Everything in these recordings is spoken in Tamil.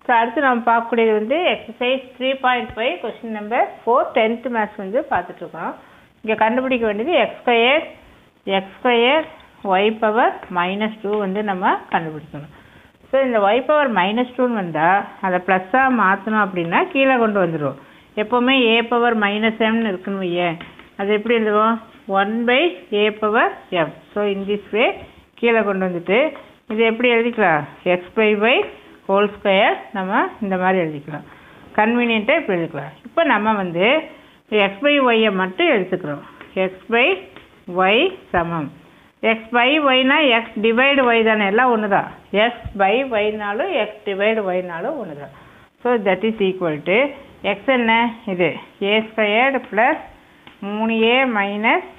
ஸோ அடுத்து நம்ம பார்க்கக்கூடியது வந்து exercise three point five question number four tenth maths வந்து பார்த்துட்ருக்கோம் இங்கே கண்டுபிடிக்க வேண்டியது x square x square y power minus two வந்து நம்ம கண்டுபிடிக்கணும் ஸோ இந்த ஒய் பவர் மைனஸ் டூன்னு வந்தால் அதை ப்ளஸ்ஸாக மாற்றணும் அப்படின்னா கீழே கொண்டு வந்துடும் எப்போவுமே ஏ பவர் மைனஸ் எம்னு இருக்குன்னு வையேன் அது எப்படி எழுதுவோம் one by a power m so in this way கீழே கொண்டு வந்துட்டு இது எப்படி எழுதிக்கலாம் x by by whole square நம்ம இந்த மாதிரி எழுதிக்கலாம் கன்வீனியண்ட்டாக இப்படி எழுதிக்கலாம் இப்போ நம்ம வந்து எக்ஸ் பை ஒய்யை மட்டும் எடுத்துக்கிறோம் எக்ஸ் பை ஒய் சமம் எக்ஸ் பை ஒய்னா எக்ஸ் டிவைடு ஒய் தானே எல்லாம் ஒன்று தான் எக்ஸ் பை ஒய்னாலும் எக்ஸ் டிவைடு ஒய்னாலும் ஒன்று தான் so that is equal to x என்ன இது ஏ ஸ்கொயர்டு ப்ளஸ் மூணு ஏ மைனஸ்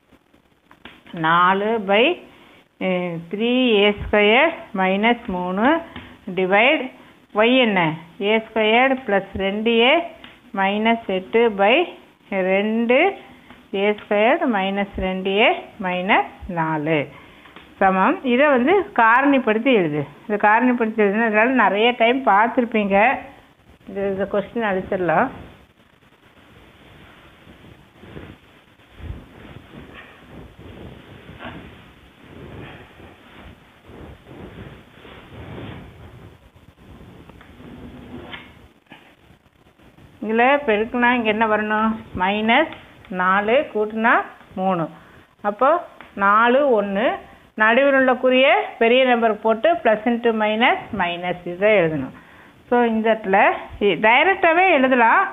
நாலு by three a square minus மூணு டிவைட் ஒய் என்ன ஏ ஸ்கொயர்டு ப்ளஸ் ரெண்டு ஏ மைனஸ் எட்டு பை ரெண்டு ஏ ஸ்கொயர்டு மைனஸ் ரெண்டு ஏ மைனஸ் நாலு சமம் இதை வந்து காரணிப்படுத்தி எழுது இது காரணிப்படுத்தி எழுதுனா அதனால நிறைய டைம் பார்த்துருப்பீங்க இது இந்த கொஸ்டின் அழிச்சிடலாம் இதில் பெருக்குனா இங்கே என்ன வரணும் மைனஸ் நாலு கூட்டினா மூணு அப்போ நாலு ஒன்று நடுவில் உள்ள குறிய பெரிய நம்பர் போட்டு ப்ளஸ் இன்ட்டு மைனஸ் மைனஸ் இதை எழுதணும் ஸோ இந்த இடத்துல டைரெக்டாகவே எழுதலாம்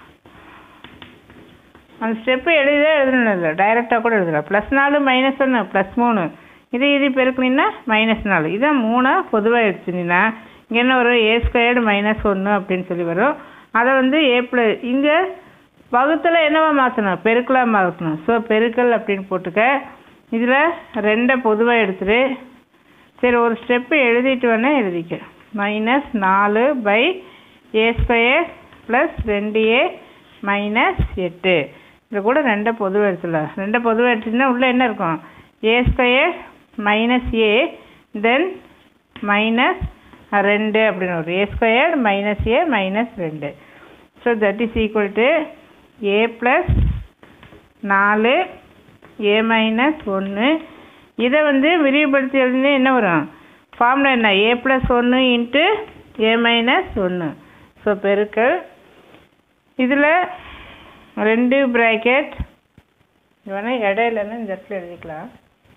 அந்த ஸ்டெப்பு எழுதியே எழுதணும் இல்லை டைரெக்டாக கூட எழுதலாம் ப்ளஸ் நாலு மைனஸ் ஒன்று ப்ளஸ் மூணு இது இது பெருக்குனீங்கன்னா மைனஸ் நாலு இதை மூணாக பொதுவாக எடுத்துனீங்கன்னா இங்கே என்ன வரும் ஏ ஸ்கொயர்டு மைனஸ் ஒன்று அப்படின்னு சொல்லி வரும் அதை வந்து ஏ ப்ளஸ் இங்கே வகுத்தில் என்னவா மாற்றணும் பெருக்கலாக மாற்றணும் ஸோ பெருக்கல் அப்படின்னு போட்டுக்க இதில் ரெண்டை பொதுவாக எடுத்துரு சரி ஒரு ஸ்டெப்பு எழுதிட்டு வேணா எழுதிக்க மைனஸ் நாலு பை ஏ ஸ்கொயர் ப்ளஸ் ரெண்டு ஏ மைனஸ் எட்டு இது கூட ரெண்டை பொதுவாக எடுத்துடலாம் ரெண்டை பொதுவாக எடுத்துட்டுனா உள்ளே என்ன இருக்கும் a square minus a then minus ரெண்டு அப்படின்னு வரும் a square minus a minus ரெண்டு so that is equal to a plus நாலு ஏ மைனஸ் ஒன்று இதை வந்து விரிவுபடுத்தி எழுதினா என்ன வரும் ஃபார்முலா என்ன ஏ ப்ளஸ் ஒன்று இன்ட்டு ஏ மைனஸ் ஒன்று ஸோ பெருக்கல் இதில் ரெண்டு ப்ராக்கெட் வேணால் இடையிலன்னு இந்த இடத்துல எழுதிக்கலாம்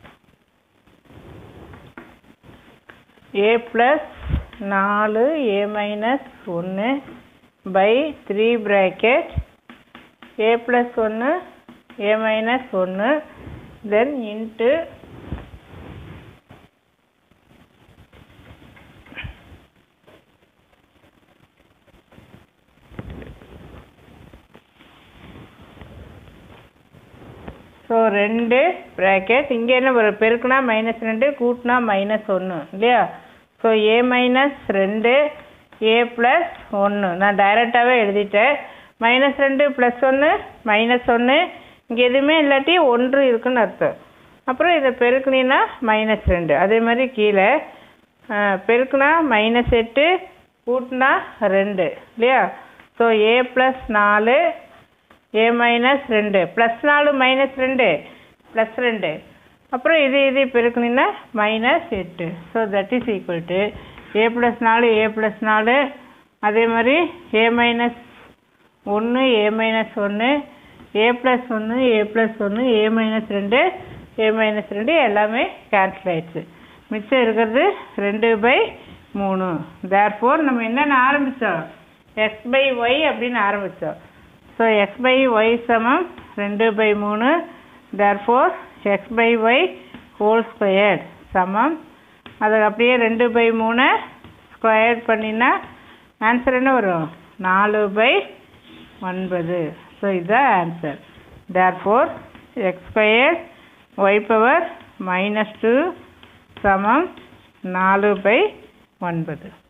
ஏ ப்ளஸ் நாலு ஏ மைனஸ் ஒன்று by three bracket a plus ஒன்று ஏ மைனஸ் ஒன்று தென் இன்ட்டு ஸோ ரெண்டு ப்ராக்கெட் இங்கே என்ன வரும் பெருக்குனா மைனஸ் ரெண்டு கூட்டினா மைனஸ் ஒன்று இல்லையா ஸோ ஏ மைனஸ் ரெண்டு ஏ ப்ளஸ் ஒன்று நான் டைரெக்டாகவே எழுதிட்டேன் மைனஸ் ரெண்டு ப்ளஸ் ஒன்று மைனஸ் ஒன்று இங்கே எதுவுமே இல்லாட்டி ஒன்று இருக்குன்னு அர்த்தம் அப்புறம் இதை பெருக்குனீங்கன்னா மைனஸ் ரெண்டு அதே மாதிரி கீழே பெருக்குனா மைனஸ் எட்டு கூட்டினா ரெண்டு இல்லையா ஸோ ஏ ப்ளஸ் நாலு ஏ மைனஸ் ரெண்டு ப்ளஸ் நாலு மைனஸ் ரெண்டு ப்ளஸ் ரெண்டு அப்புறம் இது இது பெருக்குனீங்கன்னா மைனஸ் எட்டு so that is equal to a plus நாலு ஏ ப்ளஸ் நாலு அதே மாதிரி ஏ மைனஸ் ஒன்று ஏ மைனஸ் ஒன்று ஏ ப்ளஸ் ஒன்று ஏ ப்ளஸ் ஒன்று ஏ மைனஸ் ரெண்டு ஏ மைனஸ் ரெண்டு எல்லாமே கேன்சல் ஆயிடுச்சு மிச்சம் இருக்கிறது ரெண்டு பை மூணு தேர் ஃபோர் நம்ம என்னென்ன ஆரம்பித்தோம் எக்ஸ் பை ஒய் அப்படின்னு ஆரம்பித்தோம் ஸோ எக்ஸ் பை ஒய் சமம் ரெண்டு பை மூணு therefore x by y whole squared சமம் அதை அப்படியே ரெண்டு பை மூணு ஸ்கொயர் பண்ணினா ஆன்சர் என்ன வரும் நாலு பை ஒன்பது ஸோ இதுதான் answer therefore x square y power minus two சமம் நாலு பை ஒன்பது